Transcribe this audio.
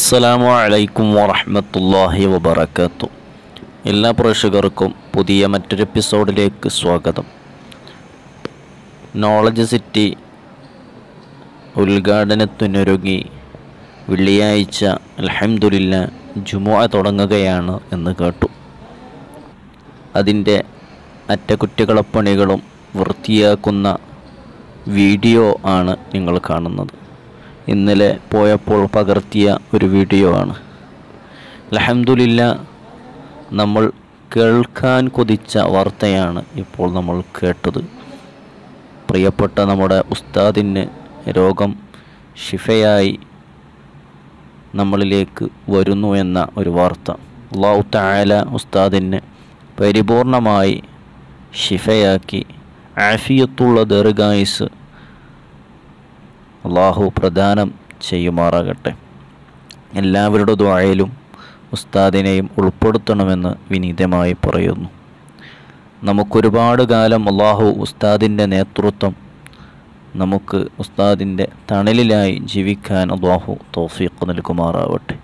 അസ്സലാമു അലൈക്കും വറഹ്മത്തുള്ളാഹി വബറകാത്തു എല്ലാ പ്രേക്ഷകർക്കും പുതിയ മറ്റൊരു എപ്പിസോഡിലേക്ക് സ്വാഗതം നോളജ് സിറ്റി ഉദ്ഘാടനത്തിനൊരുങ്ങി വെള്ളിയാഴ്ച അൽഹംദുലില്ല ജുമുഅ തുടങ്ങുകയാണ് എന്ന് കേട്ടു അതിൻ്റെ അറ്റകുറ്റകളപ്പണികളും വൃത്തിയാക്കുന്ന വീഡിയോ ആണ് നിങ്ങൾ കാണുന്നത് ഇന്നലെ പോയപ്പോൾ പകർത്തിയ ഒരു വീഡിയോ ആണ് അലഹമുല്ല നമ്മൾ കേൾക്കാൻ കൊതിച്ച വാർത്തയാണ് ഇപ്പോൾ നമ്മൾ കേട്ടത് പ്രിയപ്പെട്ട നമ്മുടെ ഉസ്താദിന് രോഗം ഷിഫയായി നമ്മളിലേക്ക് വരുന്നു എന്ന ഒരു വാർത്ത അള്ളാഹു താല ഉസ്താദിന് പരിപൂർണമായി ഷിഫയാക്കി ആഫിയത്തുള്ള ദീർഘായുസ് അള്ളാഹു പ്രദാനം ചെയ്യുമാറാകട്ടെ എല്ലാവരുടെ ദ്വായയിലും ഉസ്താദിനെയും ഉൾപ്പെടുത്തണമെന്ന് വിനീതമായി പറയുന്നു നമുക്കൊരുപാട് കാലം അള്ളാഹു ഉസ്താദിൻ്റെ നേതൃത്വം നമുക്ക് ഉസ്താദിൻ്റെ തണലിലായി ജീവിക്കാൻ അള്ളാഹു തൗഫീഖ് നൽകുമാറാവട്ടെ